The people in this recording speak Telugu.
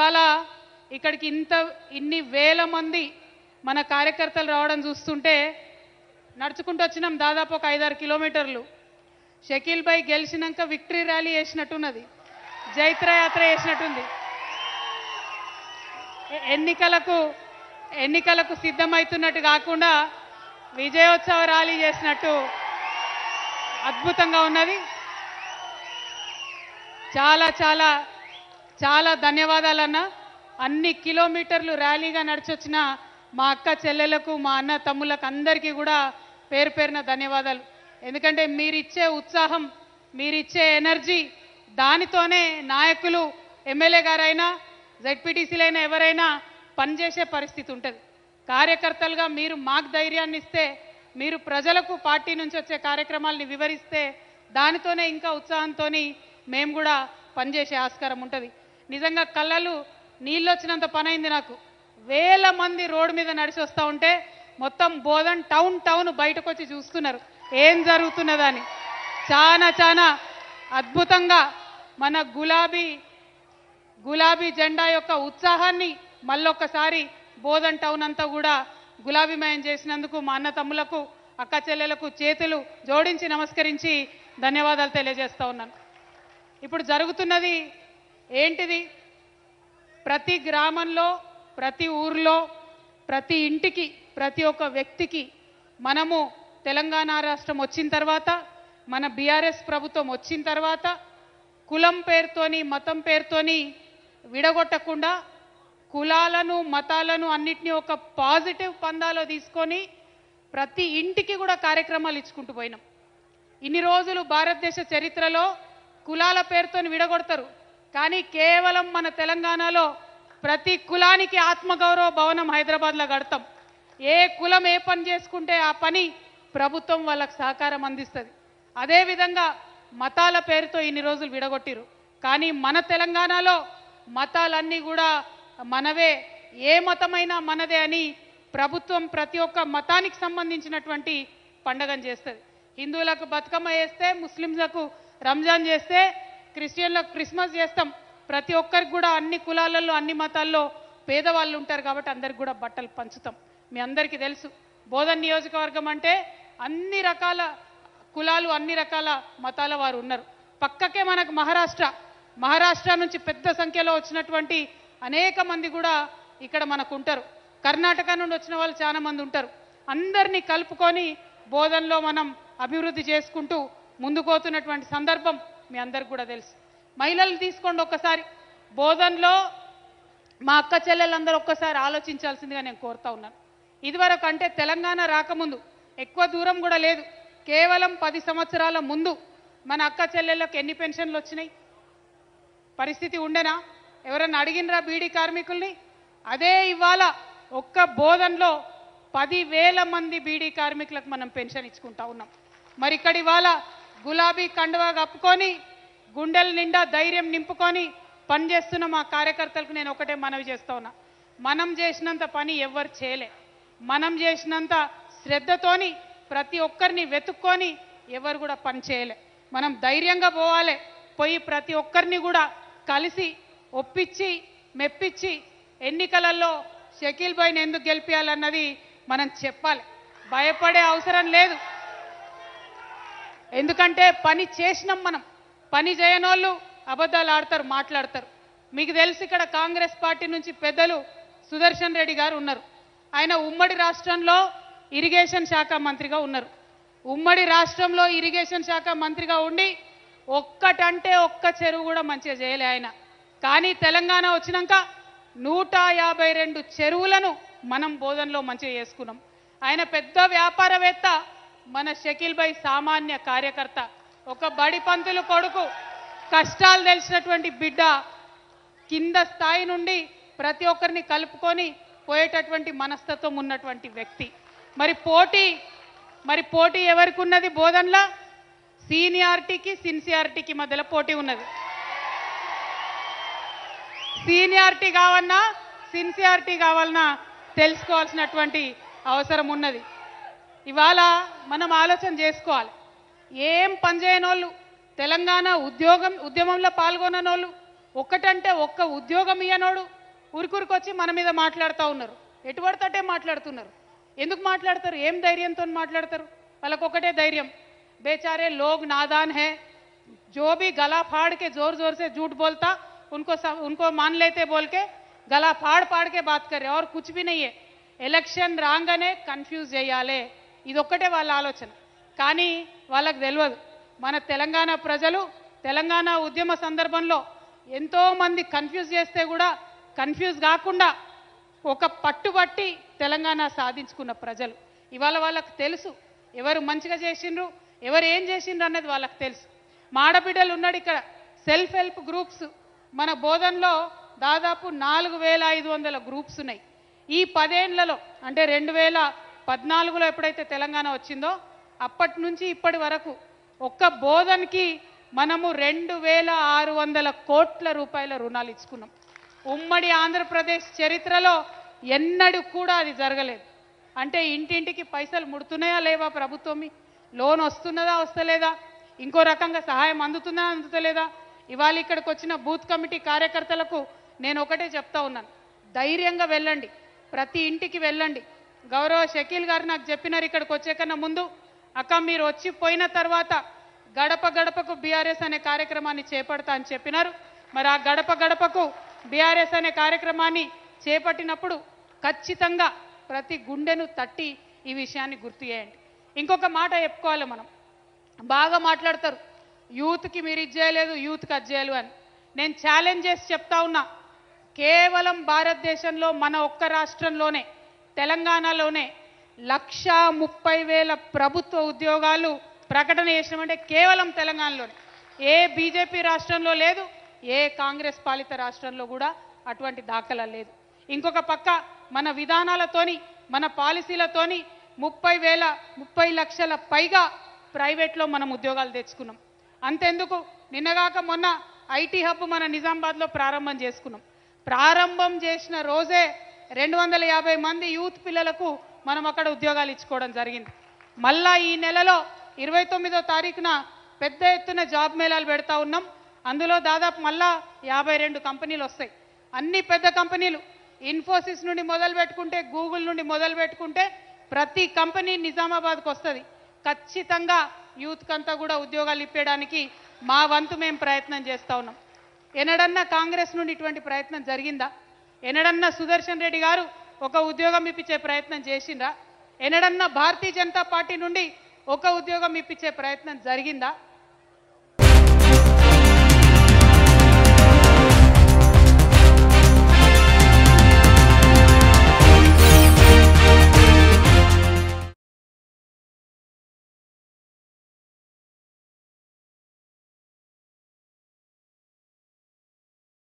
ఇవాళ ఇక్కడికి ఇంత ఇన్ని వేల మంది మన కార్యకర్తలు రావడం చూస్తుంటే నడుచుకుంటూ వచ్చినాం దాదాపు ఒక ఐదారు కిలోమీటర్లు షకీల్ భాయ్ గెలిచినాక విక్టరీ ర్యాలీ చేసినట్టున్నది జైత్ర యాత్ర చేసినట్టుంది ఎ- ఎన్నికలకు ఎన్నికలకు సిద్ధమవుతున్నట్టు కాకుండా విజయోత్సవ ర్యాలీ చేసినట్టు అద్భుతంగా ఉన్నది చాలా చాలా చాలా ధన్యవాదాలన్న అన్ని కిలోమీటర్లు ర్యాలీగా నడిచొచ్చిన మా అక్క చెల్లెలకు మా అన్న తమ్ములకు అందరికీ కూడా పేరు పేరున ధన్యవాదాలు ఎందుకంటే మీరిచ్చే ఉత్సాహం మీరిచ్చే ఎనర్జీ దానితోనే నాయకులు ఎమ్మెల్యే గారైనా జెడ్పీటీసీలైనా ఎవరైనా పనిచేసే పరిస్థితి ఉంటుంది కార్యకర్తలుగా మీరు మాకు ధైర్యాన్ని ఇస్తే మీరు ప్రజలకు పార్టీ నుంచి వచ్చే కార్యక్రమాలని వివరిస్తే దానితోనే ఇంకా ఉత్సాహంతో మేము కూడా పనిచేసే ఆస్కారం ఉంటుంది నిజంగా కళ్ళలు నీళ్ళు వచ్చినంత పని అయింది నాకు వేల మంది రోడ్డు మీద నడిచి వస్తూ ఉంటే మొత్తం బోధన్ టౌన్ టౌన్ బయటకు వచ్చి చూస్తున్నారు ఏం జరుగుతున్నదని చాలా చాలా అద్భుతంగా మన గులాబీ గులాబీ జెండా యొక్క ఉత్సాహాన్ని మళ్ళొక్కసారి బోధన్ టౌన్ అంతా కూడా గులాబీమయం చేసినందుకు మా అన్న తమ్ములకు అక్క చెల్లెలకు చేతులు జోడించి నమస్కరించి ధన్యవాదాలు తెలియజేస్తా ఉన్నాను ఇప్పుడు జరుగుతున్నది ఏంటిది ప్రతి గ్రామంలో ప్రతి ఊర్లో ప్రతి ఇంటికి ప్రతి ఒక్క వ్యక్తికి మనము తెలంగాణ రాష్ట్రం వచ్చిన తర్వాత మన బీఆర్ఎస్ ప్రభుత్వం వచ్చిన తర్వాత కులం పేరుతోని మతం పేరుతోని విడగొట్టకుండా కులాలను మతాలను అన్నిటినీ ఒక పాజిటివ్ పందాలో తీసుకొని ప్రతి ఇంటికి కూడా కార్యక్రమాలు ఇచ్చుకుంటూ పోయినాం ఇన్ని రోజులు భారతదేశ చరిత్రలో కులాల పేరుతోని విడగొడతారు కానీ కేవలం మన తెలంగాణలో ప్రతి కులానికి ఆత్మగౌరవ భవనం హైదరాబాద్లో కడతాం ఏ కులం ఏ పని చేసుకుంటే ఆ పని ప్రభుత్వం వాళ్ళకి సహకారం అందిస్తుంది అదేవిధంగా మతాల పేరుతో ఇన్ని రోజులు విడగొట్టిరు కానీ మన తెలంగాణలో మతాలన్నీ కూడా మనవే ఏ మతమైనా మనదే అని ప్రభుత్వం ప్రతి ఒక్క మతానికి సంబంధించినటువంటి పండగను చేస్తుంది హిందువులకు బతుకమ్మ చేస్తే ముస్లింలకు రంజాన్ చేస్తే క్రిస్టియన్లకు క్రిస్మస్ చేస్తాం ప్రతి ఒక్కరికి కూడా అన్ని కులాలలో అన్ని మతాల్లో పేదవాళ్ళు ఉంటారు కాబట్టి అందరికి కూడా బట్టలు పంచుతాం మీ అందరికీ తెలుసు బోధన్ నియోజకవర్గం అంటే అన్ని రకాల కులాలు అన్ని రకాల మతాల వారు ఉన్నారు పక్కకే మనకు మహారాష్ట్ర మహారాష్ట్ర నుంచి పెద్ద సంఖ్యలో వచ్చినటువంటి అనేక మంది కూడా ఇక్కడ మనకు ఉంటారు కర్ణాటక నుండి వచ్చిన వాళ్ళు చాలా మంది ఉంటారు అందరినీ కలుపుకొని బోధనలో మనం అభివృద్ధి చేసుకుంటూ ముందుకు పోతున్నటువంటి సందర్భం మీ అందరికి కూడా తెలుసు మహిళలు తీసుకోండి ఒక్కసారి బోధనలో మా అక్క చెల్లెలందరూ ఒక్కసారి ఆలోచించాల్సిందిగా నేను కోరుతా ఉన్నాను ఇదివరకు అంటే తెలంగాణ రాకముందు ఎక్కువ దూరం కూడా లేదు కేవలం పది సంవత్సరాల ముందు మన అక్క చెల్లెళ్ళకు ఎన్ని పెన్షన్లు వచ్చినాయి పరిస్థితి ఉండేనా ఎవరన్నా అడిగినరా బీడీ కార్మికుల్ని అదే ఇవాళ ఒక్క బోధనలో పదివేల మంది బీడీ కార్మికులకు మనం పెన్షన్ ఇచ్చుకుంటా ఉన్నాం మరి ఇక్కడ ఇవాళ గులాబీ కండువా కప్పుకొని గుండెల నిండా ధైర్యం నింపుకొని పనిచేస్తున్న మా కార్యకర్తలకు నేను ఒకటే మనవి చేస్తా ఉన్నా మనం చేసినంత పని ఎవ్వరు చేయలే మనం చేసినంత శ్రద్ధతోని ప్రతి ఒక్కరిని వెతుక్కొని ఎవరు కూడా పని చేయలే మనం ధైర్యంగా పోవాలి పోయి ప్రతి ఒక్కరిని కూడా కలిసి ఒప్పించి మెప్పించి ఎన్నికలలో షకీల్ భాయ్ని ఎందుకు గెలిపించాలన్నది మనం చెప్పాలి భయపడే అవసరం లేదు ఎందుకంటే పని చేసినాం మనం పని చేయనోళ్ళు అబద్ధాలు ఆడతారు మాట్లాడతారు మీకు తెలుసు ఇక్కడ కాంగ్రెస్ పార్టీ నుంచి పెద్దలు సుదర్శన్ రెడ్డి గారు ఉన్నారు ఆయన ఉమ్మడి రాష్ట్రంలో ఇరిగేషన్ శాఖ మంత్రిగా ఉన్నారు ఉమ్మడి రాష్ట్రంలో ఇరిగేషన్ శాఖ మంత్రిగా ఉండి ఒక్కటంటే ఒక్క చెరువు కూడా మంచిగా చేయలే ఆయన కానీ తెలంగాణ వచ్చినాక నూట యాభై రెండు చెరువులను మనం బోధనలో మంచిగా చేసుకున్నాం ఆయన పెద్ద వ్యాపారవేత్త మన షకీల్ భాయ్ సామాన్య కార్యకర్త ఒక బడి పంతులు కొడుకు కష్టాలు తెలిసినటువంటి బిడ్డ కింద స్థాయి నుండి ప్రతి ఒక్కరిని కలుపుకొని పోయేటటువంటి మనస్తత్వం ఉన్నటువంటి వ్యక్తి మరి పోటీ మరి పోటీ ఎవరికి ఉన్నది బోధనలా సీనియారిటీకి సిన్సియారిటీకి మధ్యలో పోటీ ఉన్నది సీనియారిటీ కావన్నా సిన్సియారిటీ కావాలన్నా తెలుసుకోవాల్సినటువంటి అవసరం ఉన్నది ఇవాళ మనం ఆలోచన చేసుకోవాలి ఏం పనిచేయనోళ్ళు తెలంగాణ ఉద్యోగం ఉద్యమంలో పాల్గొననోళ్ళు ఒక్కటంటే ఒక్క ఉద్యోగం ఇయ్యనోడు ఉరికురికొచ్చి మన మీద మాట్లాడుతూ ఉన్నారు ఎటు పడితే మాట్లాడుతున్నారు ఎందుకు మాట్లాడతారు ఏం ధైర్యంతో మాట్లాడతారు వాళ్ళకు ఒకటే ధైర్యం బేచారే లోగ్ నాదాన్ హే जो भी गला फाड़ के जोर जोर से झूठ बोलता उनको सब, उनको मान लेते बोल के गला फाड़ फाड़ के बात कर रहे और कुछ भी नहीं है ఎలక్షన్ రాగానే కన్ఫ్యూజ్ చేయాలి ఇది ఒక్కటే వాళ్ళ ఆలోచన కానీ వాళ్ళకి తెలియదు మన తెలంగాణ ప్రజలు తెలంగాణ ఉద్యమ సందర్భంలో ఎంతో మంది కన్ఫ్యూజ్ చేస్తే కూడా కన్ఫ్యూజ్ కాకుండా ఒక పట్టుబట్టి తెలంగాణ సాధించుకున్న ప్రజలు ఇవాళ వాళ్ళకి తెలుసు ఎవరు మంచిగా చేసిండ్రు ఎవరు ఏం చేసిండ్రు అన్నది వాళ్ళకి తెలుసు మా ఆడబిడ్డలు ఉన్నాడు ఇక్కడ సెల్ఫ్ హెల్ప్ గ్రూప్స్ మన బోధనలో దాదాపు నాలుగు వేల ఐదు వందల గ్రూప్స్ ఉన్నాయి ఈ పదేండ్లలో అంటే రెండు వేల పద్నాలుగులో ఎప్పుడైతే తెలంగాణ వచ్చిందో అప్పటి నుంచి ఇప్పటి వరకు ఒక్క బోధన్కి మనము రెండు వేల ఆరు వందల కోట్ల రూపాయల రుణాలు ఇచ్చుకున్నాం ఉమ్మడి ఆంధ్రప్రదేశ్ చరిత్రలో ఎన్నడూ కూడా అది జరగలేదు అంటే ఇంటింటికి పైసలు ముడుతున్నాయా లేవా ప్రభుత్వం లోన్ వస్తున్నదా వస్తలేదా ఇంకో రకంగా సహాయం అందుతుందా అందుతలేదా ఇవాళ ఇక్కడికి వచ్చిన బూత్ కమిటీ కార్యకర్తలకు నేను ఒకటే చెప్తా ఉన్నాను ధైర్యంగా వెళ్ళండి ప్రతి ఇంటికి వెళ్ళండి గౌరవ షకీల్ గారు నాకు చెప్పినారు ఇక్కడికి వచ్చే కన్నా ముందు అక్క మీరు వచ్చి పోయిన తర్వాత గడప గడపకు బీఆర్ఎస్ అనే కార్యక్రమాన్ని చేపడతా అని చెప్పినారు మరి ఆ గడప గడపకు బీఆర్ఎస్ అనే కార్యక్రమాన్ని చేపట్టినప్పుడు ఖచ్చితంగా ప్రతి గుండెను తట్టి ఈ విషయాన్ని గుర్తు చేయండి ఇంకొక మాట చెప్పుకోవాలి మనం బాగా మాట్లాడతారు యూత్కి మీరు ఇది చేయలేదు యూత్కి అది చేయలేదు అని నేను ఛాలెంజ్ చేసి చెప్తా ఉన్నా కేవలం భారతదేశంలో మన ఒక్క రాష్ట్రంలోనే తెలంగాణలోనే లక్షా ముప్పై వేల ప్రభుత్వ ఉద్యోగాలు ప్రకటన చేసినామంటే కేవలం తెలంగాణలోనే ఏ బీజేపీ రాష్ట్రంలో లేదు ఏ కాంగ్రెస్ పాలిత రాష్ట్రంలో కూడా అటువంటి దాఖలా లేదు ఇంకొక పక్క మన విధానాలతోని మన పాలసీలతోని ముప్పై వేల ముప్పై లక్షల పైగా ప్రైవేట్లో మనం ఉద్యోగాలు తెచ్చుకున్నాం అంతెందుకు నిన్నగాక మొన్న ఐటీ హబ్ మన నిజామాబాద్లో ప్రారంభం చేసుకున్నాం ప్రారంభం చేసిన రోజే రెండు వందల యాభై మంది యూత్ పిల్లలకు మనం అక్కడ ఉద్యోగాలు ఇచ్చుకోవడం జరిగింది మళ్ళా ఈ నెలలో ఇరవై తొమ్మిదో తారీఖున పెద్ద ఎత్తున జాబ్ మేళాలు పెడతా ఉన్నాం అందులో దాదాపు మళ్ళా యాభై రెండు కంపెనీలు వస్తాయి అన్ని పెద్ద కంపెనీలు ఇన్ఫోసిస్ నుండి మొదలు పెట్టుకుంటే గూగుల్ నుండి మొదలు పెట్టుకుంటే ప్రతి కంపెనీ నిజామాబాద్కు వస్తుంది ఖచ్చితంగా యూత్కి అంతా కూడా ఉద్యోగాలు ఇప్పేయడానికి మా వంతు మేము ప్రయత్నం చేస్తా ఉన్నాం ఎనడన్నా కాంగ్రెస్ నుండి ఇటువంటి ప్రయత్నం జరిగిందా ఎనడన్నా సుదర్శన్ రెడ్డి గారు ఒక ఉద్యోగం ఇప్పించే ప్రయత్నం చేసిందా ఎనడన్నా భారతీయ జనతా పార్టీ నుండి ఒక ఉద్యోగం ఇప్పించే ప్రయత్నం జరిగిందా